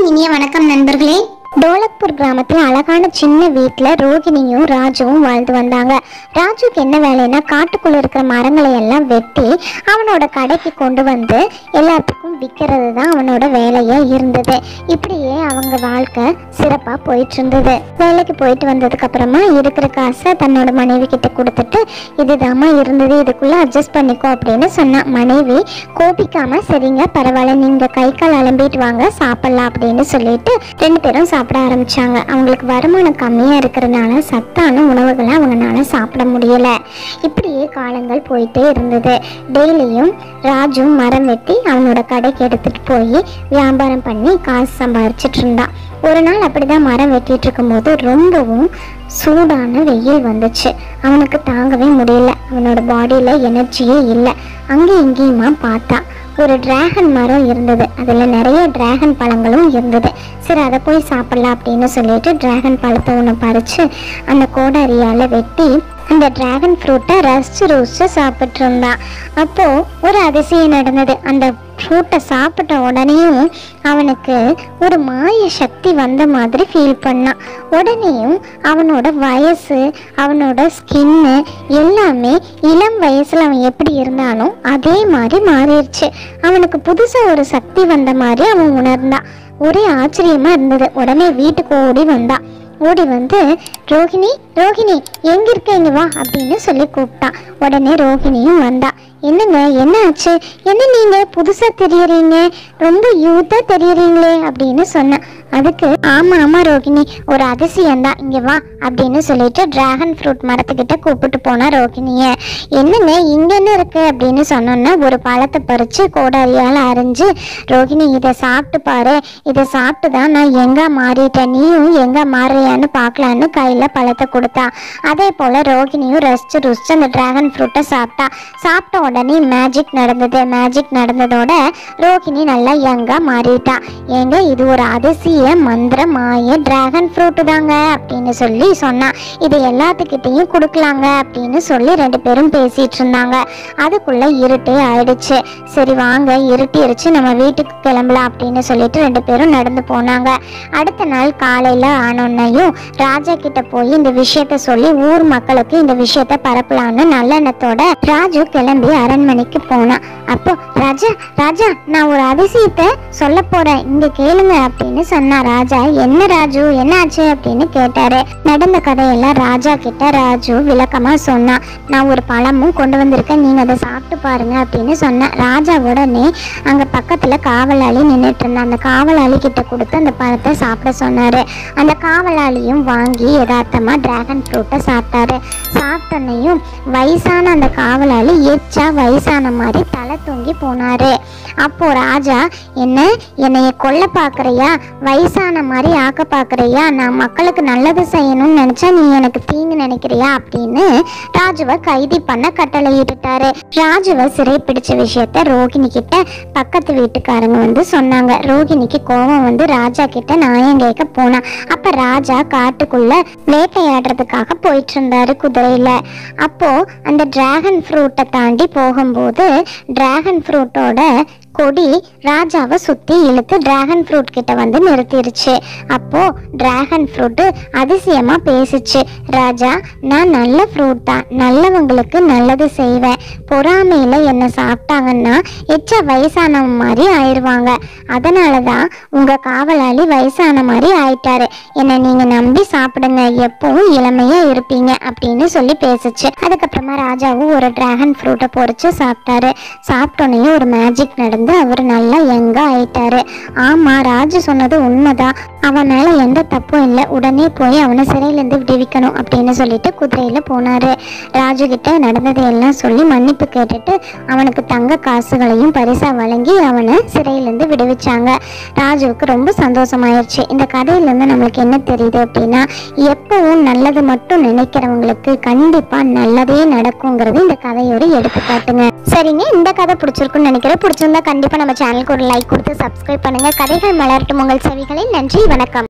இனிய வணக்கம் நண்பர்களே டோலக்பூர் கிராமத்தில் அழகான சின்ன வீட்டில் ரோகிணியும் ராஜுவும் வாழ்ந்து வந்தாங்க ராஜுக்கு என்ன வேலைன்னா காட்டுக்குள்ள இருக்கிற மரங்களை எல்லாம் வெட்டி அவனோட கடைக்கு கொண்டு வந்து எல்லாத்துக்கும் விற்கிறது தான் அவனோட வேலையா இருந்தது இப்படியே அவங்க வாழ்க்கை சிறப்பாக போயிட்டு இருந்தது வேலைக்கு போயிட்டு வந்ததுக்கு அப்புறமா இருக்கிற காசை தன்னோட மனைவி கிட்ட கொடுத்துட்டு இதுதாம்மா இருந்தது இதுக்குள்ள அட்ஜஸ்ட் பண்ணிக்கோ அப்படின்னு சொன்னான் மனைவி கோபிக்காம சரிங்க பரவாயில்ல நீங்க கை கால் அலம்பிட்டு வாங்க சாப்பிடலாம் அப்படின்னு சொல்லிட்டு ரெண்டு பேரும் சாப்பிட ஆரம்பிச்சாங்க அவங்களுக்கு வருமானம் கம்மியா இருக்கிறதுனால சத்தான உணவுகளை அவங்களால சாப்பிட முடியல இப்படியே காலங்கள் போயிட்டே இருந்தது டெய்லியும் ராஜு மரம் வெட்டி அவனோட கடைக்கு எடுத்துட்டு போய் வியாபாரம் பண்ணி காசு சம்பாரிச்சிட்டு இருந்தான் ஒரு நாள் அப்படிதான் மரம் வெட்டிட்டு இருக்கும்போது ரொம்பவும் சூடான வெயில் வந்துச்சு அவனுக்கு தாங்கவே முடியல அவனோட பாடியில எனர்ஜியே இல்லை அங்கே இங்கேயுமா பார்த்தான் ஒரு டிராகன் மரம் இருந்தது அதில் நிறைய டிராகன் பழங்களும் இருந்தது சரி அதை போய் சாப்பிடலாம் அப்படின்னு சொல்லிட்டு டிராகன் பழத்தை ஒன்று பறித்து அந்த கோடாரியால் வெட்டி அந்த டிராகன் ஃப்ரூட்டை ரசிச்சு ருசிச்சு சாப்பிட்டு இருந்தான் அப்போது ஒரு அதிசயம் நடந்தது அந்த ஃப்ரூட்டை சாப்பிட்ட உடனேயும் அவனுக்கு ஒரு மாய சக்தி வந்த மாதிரி ஃபீல் பண்ணான் உடனேயும் அவனோட வயசு அவனோட ஸ்கின்னு எல்லாமே இளம் வயசில் அவன் எப்படி இருந்தானோ அதே மாதிரி மாறிடுச்சு அவனுக்கு புதுசாக ஒரு சக்தி வந்த மாதிரி அவன் உணர்ந்தான் ஒரே ஆச்சரியமா இருந்தது உடனே வீட்டுக்கு ஓடி வந்தான் ஓடி வந்து ரோகிணி ரோகிணி எங்க இருக்க இங்க வா அப்படின்னு சொல்லி கூப்பிட்டான் உடனே ரோகிணியும் வந்தா என்னங்க என்ன ஆச்சு என்ன நீங்க புதுசா தெரியறீங்க ரொம்ப யூத்தா தெரியறீங்களே அப்படின்னு சொன்னேன் அதுக்கு ஆமா ஆமா ரோகிணி ஒரு அதிசயம் தான் இங்க வா அப்படின்னு சொல்லிட்டு டிராகன் ஃப்ரூட் மரத்துக்கிட்ட கூப்பிட்டு போனா ரோகிணிய என்னங்க இங்க என்ன இருக்கு அப்படின்னு சொன்னோன்னா ஒரு பழத்தை பறிச்சு கோடாரியால் அரைஞ்சு ரோகிணி இதை சாப்பிட்டு பாரு இதை சாப்பிட்டு தான் நான் எங்க மாறிட்டேன் நீயும் எங்க மாறுறியான்னு பார்க்கலான்னு கையில பழத்தை கொடுத்தா அதே போல ரோகிணியும் ரசிச்சு ருசிச்சு அந்த டிராகன் ஃப்ரூட்டை சாப்பிட்டா சாப்பிட்ட உடனே மேஜிக் நடந்தது மேஜிக் நடந்ததோட ரோகிணி நல்லா யங்கா மாறிட்டா ஏங்க இது ஒரு அதிசய மந்திர மாய டிராகன் ஃப்ரூட் தாங்க அப்படின்னு சொல்லி சொன்னா இது எல்லாத்துக்கிட்டையும் கொடுக்கலாங்க அப்படின்னு சொல்லி ரெண்டு பேரும் பேசிட்டு இருந்தாங்க அதுக்குள்ள இருட்டே ஆயிடுச்சு சரி வாங்க இருட்டிருச்சு நம்ம வீட்டுக்கு கிளம்பலாம் அப்படின்னு சொல்லிட்டு ரெண்டு பேரும் நடந்து போனாங்க அடுத்த நாள் காலையில ஆனோன்னையும் ராஜா கிட்ட போய் இந்த விஷயத்த சொல்லி ஊர் மக்களுக்கு இந்த விஷயத்த பரப்பலான்னு நல்லெண்ணத்தோட ராஜு கிளம்பி அரண்மனைக்கு போனான் அப்போ ராஜா ராஜா நான் ஒரு அதிசயத்தை சொல்ல போறேன் இங்க கேளுங்க அப்படின்னு சொன்னா ராஜா என்ன ராஜு என்னாச்சு அப்படின்னு கேட்டாரு நடந்த கதையெல்லாம் ராஜா கிட்ட ராஜு விளக்கமா சொன்னான் நான் ஒரு பழமும் கொண்டு வந்திருக்கேன் நீங்க அதை சாப்பிட்டு பாருங்க அப்படின்னு சொன்னேன் ராஜா உடனே அங்க பக்கத்துல காவலாளி நின்றுட்டு இருந்தான் அந்த காவலாளி கிட்ட கொடுத்து அந்த பழத்தை சாப்பிட சொன்னாரு அந்த காவலாளியும் வாங்கி யதார்த்தமா டிராகன் ஃப்ரூட்டை சாப்பிட்டாரு சாப்பிட்டோன்னையும் வயசான அந்த காவலாளி எச்சா வயசான மாதிரி தலை தூங்கி போனாரு அப்போ ராஜா என்ன என்னைய கொல்ல பார்க்கறியா வயசான மாதிரி ஆக்க பார்க்கறியா நான் மக்களுக்கு நல்லது செய்யணும்னு நினைச்சா நீ எனக்கு தீங்கு நினைக்கிறியா அப்படின்னு ராஜுவை கைதி பண்ண கட்டளையிட்டுட்டாரு ராஜுவை சிறை பிடிச்ச விஷயத்த ரோகிணி கிட்ட பக்கத்து வீட்டுக்காரங்க வந்து சொன்னாங்க ரோகிணிக்கு கோபம் வந்து ராஜா கிட்ட நியாயம் கேட்க போனா அப்ப ராஜா காட்டுக்குள்ள வேட்டையாடுறதுக்காக போயிட்டு இருந்தாரு குதிரையில அப்போ அந்த டிராகன் ஃப்ரூட்டை தாண்டி போகும்போது டிராகன் ஃப்ரூட்டோட கொடி ராஜாவை சுத்தி இழுத்து டிராகன் ஃப்ரூட் கிட்ட வந்து நிறுத்திருச்சு அப்போ டிராகன் ஃப்ரூட் அதிசயமா பேசுச்சு ராஜா நான் நல்ல ஃப்ரூட் தான் நல்லவங்களுக்கு நல்லது செய்வேன் பொறாமையில என்னை சாப்பிட்டாங்கன்னா எச்ச வயசான மாதிரி ஆயிடுவாங்க அதனால தான் உங்க காவலாளி வயசான மாதிரி ஆயிட்டாரு என்னை நீங்க நம்பி சாப்பிடுங்க எப்பவும் இளமையா இருப்பீங்க அப்படின்னு சொல்லி பேசுச்சு அதுக்கப்புறமா ராஜாவும் ஒரு டிராகன் ஃப்ரூட்டை பொறிச்சு சாப்பிட்டாரு சாப்பிட்டோன்னே ஒரு மேஜிக் நடந்து அவர் நல்லா யங்கா ஆயிட்டாரு ஆமா ராஜு சொன்னது உண்மைதான் அவன் மேல எந்த தப்பும் இல்லை உடனே போய் அவனை சிறையிலேருந்து விடுவிக்கணும் அப்படின்னு சொல்லிட்டு குதிரையில போனாரு ராஜு கிட்ட நடந்ததை எல்லாம் சொல்லி மன்னிப்பு கேட்டுட்டு அவனுக்கு தங்க காசுகளையும் பரிசா வழங்கி அவனை சிறையிலேருந்து விடுவிச்சாங்க ராஜுவுக்கு ரொம்ப சந்தோஷமாயிருச்சு இந்த கதையிலேருந்து நம்மளுக்கு என்ன தெரியுது அப்படின்னா எப்பவும் நல்லது மட்டும் நினைக்கிறவங்களுக்கு கண்டிப்பா நல்லதே நடக்குங்கிறது இந்த கதையோட எடுத்துக்காட்டுங்க சரிங்க இந்த கதை பிடிச்சிருக்குன்னு நினைக்கிறேன் பிடிச்சிருந்தா கண்டிப்பா நம்ம சேனலுக்கு ஒரு லைக் கொடுத்து சப்ஸ்கிரைப் பண்ணுங்க கதைகள் மலரட்டும் உங்கள் செவிகளில் நன்றி வணக்கம்